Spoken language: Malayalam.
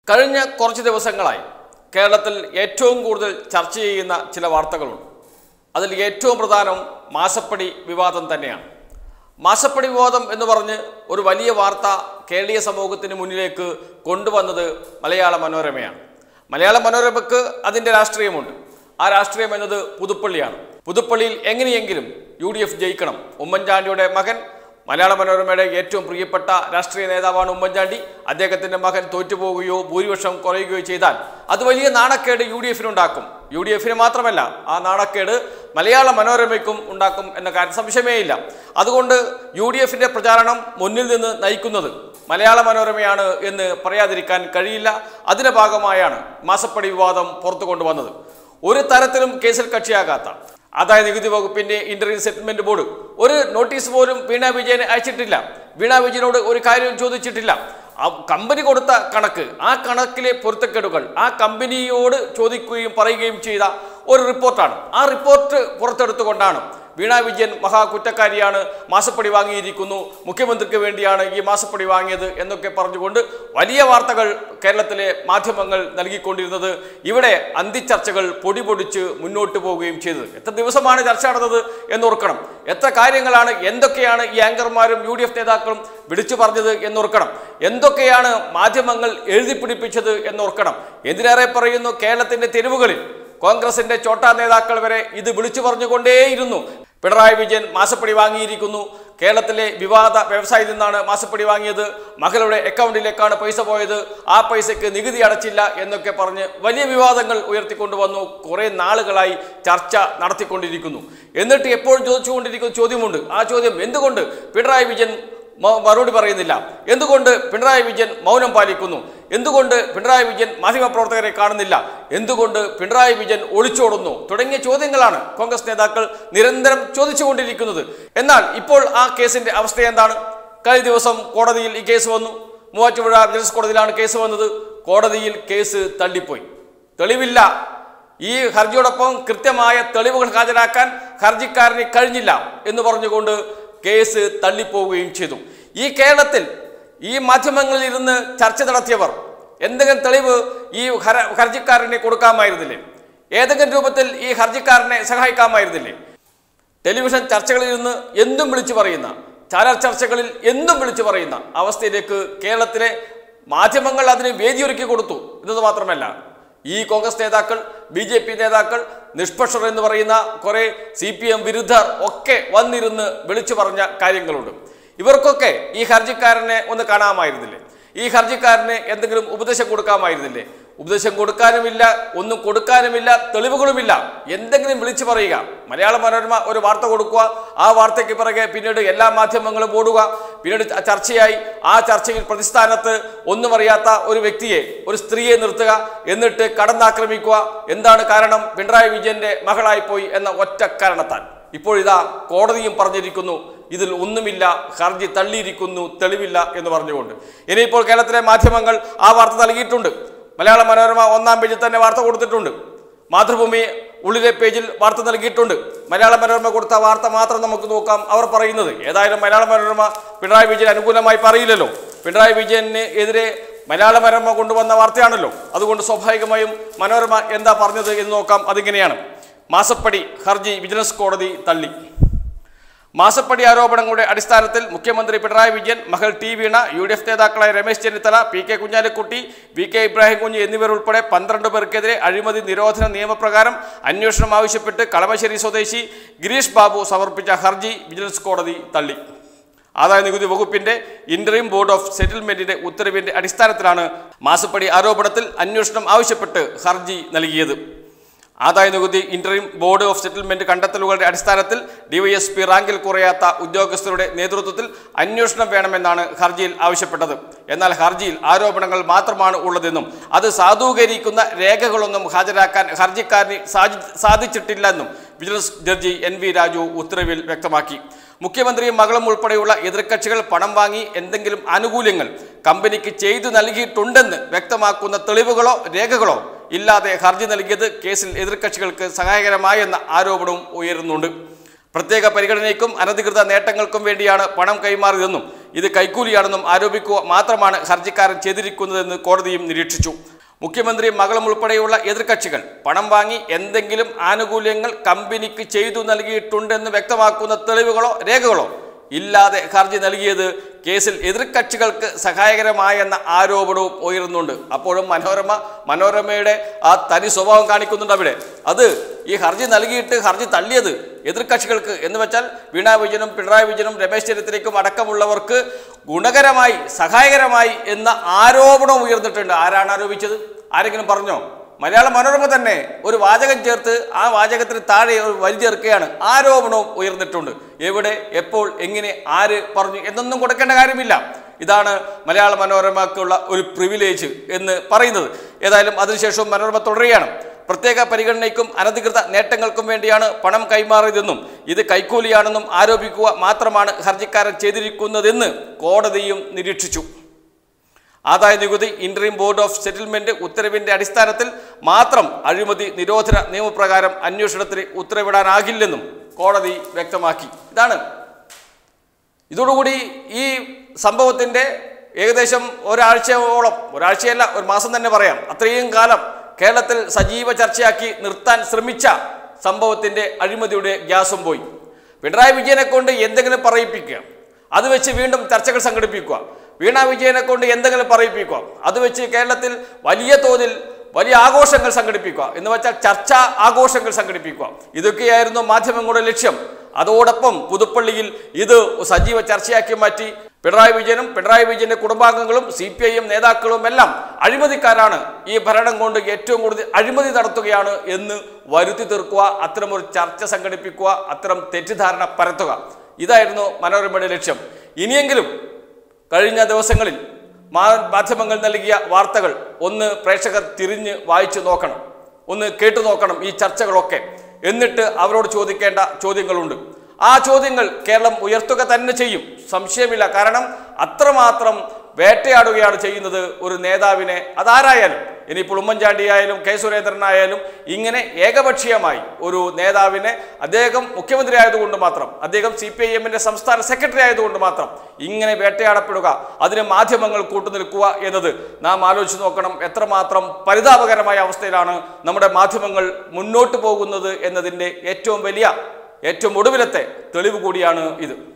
കഴിഞ്ഞ കുറച്ച് ദിവസങ്ങളായി കേരളത്തിൽ ഏറ്റവും കൂടുതൽ ചർച്ച ചെയ്യുന്ന ചില വാർത്തകളുണ്ട് അതിൽ ഏറ്റവും പ്രധാനം മാസപ്പടി വിവാദം തന്നെയാണ് മാസപ്പടി വിവാദം എന്ന് പറഞ്ഞ് ഒരു വലിയ വാർത്ത കേരളീയ സമൂഹത്തിന് മുന്നിലേക്ക് കൊണ്ടുവന്നത് മലയാള മനോരമയാണ് മലയാള മനോരമയ്ക്ക് അതിൻ്റെ രാഷ്ട്രീയമുണ്ട് ആ രാഷ്ട്രീയം എന്നത് പുതുപ്പള്ളിയാണ് പുതുപ്പള്ളിയിൽ എങ്ങനെയെങ്കിലും യു ഡി എഫ് ജയിക്കണം ഉമ്മൻചാണ്ടിയുടെ മകൻ മലയാള മനോരമയുടെ ഏറ്റവും പ്രിയപ്പെട്ട രാഷ്ട്രീയ നേതാവാണ് ഉമ്മൻചാണ്ടി അദ്ദേഹത്തിന്റെ മകൻ തോറ്റുപോവുകയോ ഭൂരിപക്ഷം കുറയുകയോ ചെയ്താൽ അത് വലിയ നാണക്കേട് യു ഡി എഫിനുണ്ടാക്കും യു ഡി എഫിന് മാത്രമല്ല ആ നാണക്കേട് മലയാള മനോരമയ്ക്കും ഉണ്ടാക്കും എന്ന കാര്യം സംശയമേ ഇല്ല അതുകൊണ്ട് യു ഡി എഫിന്റെ പ്രചാരണം മുന്നിൽ നിന്ന് നയിക്കുന്നത് മലയാള മനോരമയാണ് എന്ന് പറയാതിരിക്കാൻ കഴിയില്ല അതിന്റെ ഭാഗമായാണ് മാസപ്പടി വിവാദം പുറത്തു കൊണ്ടുവന്നത് ഒരു തരത്തിലും കേസിൽ കക്ഷിയാകാത്ത ആദായ നികുതി വകുപ്പിന്റെ ഇന്റർവ്യൂ സെറ്റിൽമെന്റ് ബോർഡ് ഒരു നോട്ടീസ് പോലും വീണ വിജയന് അയച്ചിട്ടില്ല വീണ വിജയനോട് ഒരു കാര്യവും ചോദിച്ചിട്ടില്ല ആ കമ്പനി കൊടുത്ത കണക്ക് ആ കണക്കിലെ പൊരുത്തക്കേടുകൾ ആ കമ്പനിയോട് ചോദിക്കുകയും പറയുകയും ചെയ്ത ഒരു റിപ്പോർട്ടാണ് ആ റിപ്പോർട്ട് പുറത്തെടുത്തുകൊണ്ടാണ് വീണ വിജയൻ മഹാകുറ്റക്കാരിയാണ് മാസപ്പടി വാങ്ങിയിരിക്കുന്നു മുഖ്യമന്ത്രിക്ക് വേണ്ടിയാണ് ഈ മാസപ്പടി വാങ്ങിയത് എന്നൊക്കെ പറഞ്ഞുകൊണ്ട് വലിയ വാർത്തകൾ കേരളത്തിലെ മാധ്യമങ്ങൾ നൽകിക്കൊണ്ടിരുന്നത് ഇവിടെ അന്തിച്ചർച്ചകൾ പൊടി പൊടിച്ച് മുന്നോട്ട് പോവുകയും ചെയ്തത് എത്ര ദിവസമാണ് ചർച്ച നടന്നത് എന്നോർക്കണം എത്ര കാര്യങ്ങളാണ് എന്തൊക്കെയാണ് ഈ ആങ്കർമാരും യു ഡി എഫ് നേതാക്കളും വിളിച്ചു പറഞ്ഞത് എന്നോർക്കണം എന്തൊക്കെയാണ് മാധ്യമങ്ങൾ എഴുതി പിടിപ്പിച്ചത് എന്നോർക്കണം എന്തിനേറെ പറയുന്നു കേരളത്തിന്റെ തെരുവുകളിൽ കോൺഗ്രസിന്റെ ചോട്ടാ നേതാക്കൾ വരെ ഇത് വിളിച്ചു പറഞ്ഞുകൊണ്ടേയിരുന്നു പിണറായി വിജയൻ മാസപ്പടി വാങ്ങിയിരിക്കുന്നു കേരളത്തിലെ വിവാദ വ്യവസായത്തിൽ നിന്നാണ് മാസപ്പടി വാങ്ങിയത് മകളുടെ അക്കൗണ്ടിലേക്കാണ് പൈസ പോയത് ആ പൈസയ്ക്ക് നികുതി അടച്ചില്ല എന്നൊക്കെ പറഞ്ഞ് വലിയ വിവാദങ്ങൾ ഉയർത്തിക്കൊണ്ടുവന്നു കുറേ നാളുകളായി ചർച്ച നടത്തിക്കൊണ്ടിരിക്കുന്നു എന്നിട്ട് എപ്പോഴും ചോദിച്ചുകൊണ്ടിരിക്കുന്ന ചോദ്യമുണ്ട് ആ ചോദ്യം എന്തുകൊണ്ട് പിണറായി വിജയൻ മ- മറുപടി പറയുന്നില്ല എന്തുകൊണ്ട് പിണറായി വിജയൻ മൗനം പാലിക്കുന്നു എന്തുകൊണ്ട് പിണറായി വിജയൻ മാധ്യമപ്രവർത്തകരെ കാണുന്നില്ല എന്തുകൊണ്ട് പിണറായി വിജയൻ ഒളിച്ചോടുന്നു തുടങ്ങിയ ചോദ്യങ്ങളാണ് കോൺഗ്രസ് നേതാക്കൾ നിരന്തരം ചോദിച്ചുകൊണ്ടിരിക്കുന്നത് എന്നാൽ ഇപ്പോൾ ആ കേസിന്റെ അവസ്ഥ എന്താണ് കഴിഞ്ഞ ദിവസം കോടതിയിൽ ഈ കേസ് വന്നു മൂവാറ്റുപുഴ വിജിലൻസ് കോടതിയിലാണ് കേസ് വന്നത് കോടതിയിൽ കേസ് തള്ളിപ്പോയി തെളിവില്ല ഈ ഹർജിയോടൊപ്പം കൃത്യമായ തെളിവുകൾ ഹാജരാക്കാൻ ഹർജിക്കാരന് കഴിഞ്ഞില്ല എന്ന് പറഞ്ഞുകൊണ്ട് കേസ് തള്ളിപ്പോവുകയും ചെയ്തു ഈ കേരളത്തിൽ ഈ മാധ്യമങ്ങളിൽ ഇരുന്ന് ചർച്ച നടത്തിയവർ എന്തെങ്കിലും തെളിവ് ഈ ഹര ഹർജിക്കാരന് കൊടുക്കാമായിരുന്നില്ലേ ഏതെങ്കിലും രൂപത്തിൽ ഈ ഹർജിക്കാരനെ സഹായിക്കാമായിരുന്നില്ലേ ടെലിവിഷൻ ചർച്ചകളിൽ നിന്ന് എന്തും വിളിച്ചു പറയുന്ന ചാനൽ ചർച്ചകളിൽ എന്തും വിളിച്ചു പറയുന്ന അവസ്ഥയിലേക്ക് കേരളത്തിലെ മാധ്യമങ്ങൾ അതിന് വേദിയൊരുക്കി കൊടുത്തു എന്നത് മാത്രമല്ല ഈ കോൺഗ്രസ് നേതാക്കൾ ബി ജെ പി നേതാക്കൾ നിഷ്പക്ഷർ എന്ന് പറയുന്ന കുറേ സി പി എം വിരുദ്ധർ ഒക്കെ വന്നിരുന്ന് വിളിച്ചു പറഞ്ഞ കാര്യങ്ങളുണ്ട് ഇവർക്കൊക്കെ ഈ ഹർജിക്കാരനെ ഒന്ന് കാണാമായിരുന്നില്ലേ ഈ ഹർജിക്കാരന് എന്തെങ്കിലും ഉപദേശം കൊടുക്കാമായിരുന്നില്ലേ ഉപദേശം കൊടുക്കാനുമില്ല ഒന്നും കൊടുക്കാനുമില്ല തെളിവുകളുമില്ല എന്തെങ്കിലും വിളിച്ചു പറയുക മലയാള മനോരമ ഒരു വാർത്ത കൊടുക്കുക ആ വാർത്തയ്ക്ക് പിറകെ പിന്നീട് എല്ലാ മാധ്യമങ്ങളും ഓടുക പിന്നീട് ച- ചർച്ചയായി ആ ചർച്ചയിൽ പ്രതിസ്ഥാനത്ത് ഒന്നും അറിയാത്ത ഒരു വ്യക്തിയെ ഒരു സ്ത്രീയെ നിർത്തുക എന്നിട്ട് കടന്നാക്രമിക്കുക എന്താണ് കാരണം പിണറായി വിജയന്റെ മകളായി പോയി എന്ന ഒറ്റ കാരണത്താൽ ഇപ്പോൾ ഇതാ കോടതിയും പറഞ്ഞിരിക്കുന്നു ഇതിൽ ഒന്നുമില്ല ഹർജി തള്ളിയിരിക്കുന്നു തെളിവില്ല എന്ന് പറഞ്ഞുകൊണ്ട് ഇനിയിപ്പോൾ കേരളത്തിലെ മാധ്യമങ്ങൾ ആ വാർത്ത നൽകിയിട്ടുണ്ട് മലയാള മനോരമ ഒന്നാം പേജിൽ തന്നെ വാർത്ത കൊടുത്തിട്ടുണ്ട് മാതൃഭൂമി ഉള്ളിലെ പേജിൽ വാർത്ത നൽകിയിട്ടുണ്ട് മലയാള മനോരമ കൊടുത്ത വാർത്ത മാത്രം നമുക്ക് നോക്കാം അവർ പറയുന്നത് ഏതായാലും മലയാള മനോരമ പിണറായി വിജയൻ അനുകൂലമായി പറയില്ലല്ലോ പിണറായി വിജയന് എതിരെ മലയാള മനോരമ കൊണ്ടുവന്ന വാർത്തയാണല്ലോ അതുകൊണ്ട് സ്വാഭാവികമായും മനോരമ എന്താ പറഞ്ഞത് എന്ന് നോക്കാം അതിങ്ങനെയാണ് മാസപ്പടി ഹർജി വിജിലൻസ് കോടതി തള്ളി മാസപ്പടി ആരോപണങ്ങളുടെ അടിസ്ഥാനത്തിൽ മുഖ്യമന്ത്രി പിണറായി വിജയൻ മകൾ T Veena U D F നേതാക്കളായ Ramesh Chennithala P K Kunhalikutty V K Ibrahim Kunju എന്നിവരുൾപ്പെടെ പന്ത്രണ്ട് പേർക്കെതിരെ അഴിമതി നിരോധന നിയമപ്രകാരം അന്വേഷണം ആവശ്യപ്പെട്ട് കളമശ്ശേരി സ്വദേശി ഗിരീഷ് ബാബു സമർപ്പിച്ച ഹർജി വിജിലൻസ് കോടതി തള്ളി ആദായ നികുതി വകുപ്പിന്റെ ഇന്ററിം ബോർഡ് ഓഫ് സെറ്റിൽമെന്റിന്റെ ഉത്തരവിന്റെ അടിസ്ഥാനത്തിലാണ് മാസപ്പടി ആരോപണത്തിൽ അന്വേഷണം ആവശ്യപ്പെട്ട് ഹർജി നൽകിയത് ആദായ നികുതി ഇന്ററിം ബോർഡ് ഓഫ് സെറ്റിൽമെന്റ് കണ്ടെത്തലുകളുടെ അടിസ്ഥാനത്തിൽ ഡിവൈഎസ്പി റാങ്കിൽ കുറയാത്ത ഉദ്യോഗസ്ഥരുടെ നേതൃത്വത്തിൽ അന്വേഷണം വേണമെന്നാണ് ഹർജിയിൽ ആവശ്യപ്പെട്ടത് എന്നാൽ ഹർജിയിൽ ആരോപണങ്ങൾ മാത്രമാണ് ഉള്ളതെന്നും അത് സാധൂകരിക്കുന്ന രേഖകളൊന്നും ഹാജരാക്കാൻ ഹർജിക്കാരന് സാധി- സാധിച്ചിട്ടില്ലെന്നും vigilance judge N V Raju ഉത്തരവിൽ വ്യക്തമാക്കി മുഖ്യമന്ത്രിയും മകളും ഉൾപ്പെടെയുള്ള എതിർക്കക്ഷികൾ പണം വാങ്ങി എന്തെങ്കിലും ആനുകൂല്യങ്ങൾ കമ്പനിക്ക് ചെയ്തു നൽകിയിട്ടുണ്ടെന്ന് വ്യക്തമാക്കുന്ന തെളിവുകളോ രേഖകളോ ഇല്ലാതെ ഹർജി നൽകിയത് കേസിൽ എതിർക്കക്ഷികൾക്ക് സഹായകരമായെന്ന ആരോപണവും ഉയരുന്നുണ്ട് പ്രത്യേക പരിഗണനയ്ക്കും അനധികൃത നേട്ടങ്ങൾക്കും വേണ്ടിയാണ് പണം കൈമാറിയതെന്നും ഇത് കൈക്കൂലിയാണെന്നും ആരോപിക്കുക മാത്രമാണ് ഹർജിക്കാരൻ ചെയ്തിരിക്കുന്നതെന്ന് കോടതിയും നിരീക്ഷിച്ചു മുഖ്യമന്ത്രി മകളും ഉൾപ്പെടെയുള്ള എതിർകക്ഷികൾ പണം വാങ്ങി എന്തെങ്കിലും ആനുകൂല്യങ്ങൾ കമ്പനിക്ക് ചെയ്തു നൽകിയിട്ടുണ്ടെന്ന് വ്യക്തമാക്കുന്ന തെളിവുകളോ രേഖകളോ ഇല്ലാതെ ഹർജി നൽകിയത് കേസിൽ എതിർകക്ഷികൾക്ക് സഹായകരമായെന്ന ആരോപണവും ഉയർന്നുണ്ട് അപ്പോഴും മനോരമ മനോരമയുടെ ആ തനി സ്വഭാവം കാണിക്കുന്നുണ്ട് അവിടെ അത് ഈ ഹർജി നൽകിയിട്ട് ഹർജി തള്ളിയത് എതിർകക്ഷികൾക്ക് എന്ന് വെച്ചാൽ വീണാ വിജയനും പിണറായി വിജയനും രമേശ് ചെന്നിത്തലയ്ക്കും അടക്കമുള്ളവർക്ക് ഗുണകരമായി സഹായകരമായി എന്ന ആരോപണം ഉയർന്നിട്ടുണ്ട് ആരാണ് ആരോപിച്ചത് ആരെങ്കിലും പറഞ്ഞോ മലയാള മനോരമ തന്നെ ഒരു വാചകം ചേർത്ത് ആ വാചകത്തിന് താഴെ ഒരു വരി ചേർക്കുകയാണ് ആരോപണവും ഉയർന്നിട്ടുണ്ട് എവിടെ എപ്പോൾ എങ്ങനെ ആര് പറഞ്ഞു എന്നൊന്നും കൊടുക്കേണ്ട കാര്യമില്ല ഇതാണ് മലയാള മനോരമക്കുള്ള ഒരു പ്രിവിലേജ് എന്ന് പറയുന്നത് ഏതായാലും അതിനുശേഷവും മനോരമ തുടരുകയാണ് പ്രത്യേക പരിഗണനയ്ക്കും അനധികൃത നേട്ടങ്ങൾക്കും വേണ്ടിയാണ് പണം കൈമാറിയതെന്നും ഇത് കൈക്കൂലിയാണെന്നും ആരോപിക്കുക മാത്രമാണ് ഹർജിക്കാരൻ ചെയ്തിരിക്കുന്നതെന്ന് കോടതിയും നിരീക്ഷിച്ചു ആദായ നികുതി ഇൻട്രീം ബോർഡ് ഓഫ് സെറ്റിൽമെന്റ് ഉത്തരവിന്റെ അടിസ്ഥാനത്തിൽ മാത്രം അഴിമതി നിരോധന നിയമപ്രകാരം അന്വേഷണത്തിന് ഉത്തരവിടാനാകില്ലെന്നും കോടതി വ്യക്തമാക്കി ഇതാണ് ഇതോടുകൂടി ഈ സംഭവത്തിൻ്റെ ഏകദേശം ഒരാഴ്ചയോളം ഒരാഴ്ചയല്ല ഒരു മാസം തന്നെ പറയാം അത്രയും കാലം കേരളത്തിൽ സജീവ ചർച്ചയാക്കി നിർത്താൻ ശ്രമിച്ച സംഭവത്തിൻ്റെ അഴിമതിയുടെ ഗ്യാസും പോയി പിണറായി വിജയനെ കൊണ്ട് എന്തെങ്കിലും പറയിപ്പിക്കുക അത് വെച്ച് വീണ്ടും ചർച്ചകൾ സംഘടിപ്പിക്കുക വീണ വിജയനെ കൊണ്ട് എന്തെങ്കിലും പറയിപ്പിക്കുക അത് വെച്ച് കേരളത്തിൽ വലിയ തോതിൽ വലിയ ആഘോഷങ്ങൾ സംഘടിപ്പിക്കുക എന്ന് വെച്ചാൽ ചർച്ചാ ആഘോഷങ്ങൾ സംഘടിപ്പിക്കുക ഇതൊക്കെയായിരുന്നു മാധ്യമങ്ങളുടെ ലക്ഷ്യം അതോടൊപ്പം പുതുപ്പള്ളിയിൽ ഇത് സജീവ ചർച്ചയാക്കി മാറ്റി പിണറായി വിജയനും പിണറായി വിജയന്റെ കുടുംബാംഗങ്ങളും സി പി ഐ എം നേതാക്കളും എല്ലാം അഴിമതിക്കാരാണ് ഈ ഭരണം കൊണ്ട് ഏറ്റവും കൂടുതൽ അഴിമതി നടത്തുകയാണ് എന്ന് വരുത്തി തീർക്കുക അത്തരമൊരു ചർച്ച സംഘടിപ്പിക്കുക അത്തരം തെറ്റിദ്ധാരണ പരത്തുക ഇതായിരുന്നു മനോരമയുടെ ലക്ഷ്യം ഇനിയെങ്കിലും കഴിഞ്ഞ ദിവസങ്ങളിൽ മാ- മാധ്യമങ്ങൾ നൽകിയ വാർത്തകൾ ഒന്ന് പ്രേക്ഷകർ തിരിഞ്ഞ് വായിച്ചു നോക്കണം ഒന്ന് കേട്ടു നോക്കണം ഈ ചർച്ചകളൊക്കെ എന്നിട്ട് അവരോട് ചോദിക്കേണ്ട ചോദ്യങ്ങളുണ്ട് ആ ചോദ്യങ്ങൾ കേരളം ഉയർത്തുക തന്നെ ചെയ്യും സംശയമില്ല കാരണം അത്രമാത്രം വേട്ടയാടുകയാണ് ചെയ്യുന്നത് ഒരു നേതാവിനെ അതാരായാലും ഇനിയിപ്പോൾ ഉമ്മൻചാണ്ടി ആയാലും കെ സുരേന്ദ്രനായാലും ഇങ്ങനെ ഏകപക്ഷീയമായി ഒരു നേതാവിനെ അദ്ദേഹം മുഖ്യമന്ത്രി ആയതുകൊണ്ട് മാത്രം അദ്ദേഹം സി പി ഐ എമ്മിന്റെ സംസ്ഥാന സെക്രട്ടറി ആയതുകൊണ്ട് മാത്രം ഇങ്ങനെ വേട്ടയാടപ്പെടുക അതിന് മാധ്യമങ്ങൾ കൂട്ടുനിൽക്കുക എന്നത് നാം ആലോചിച്ച് നോക്കണം എത്രമാത്രം പരിതാപകരമായ അവസ്ഥയിലാണ് നമ്മുടെ മാധ്യമങ്ങൾ മുന്നോട്ട് പോകുന്നത് എന്നതിൻ്റെ ഏറ്റവും വലിയ ഏറ്റവും ഒടുവിലത്തെ തെളിവ് കൂടിയാണ് ഇത്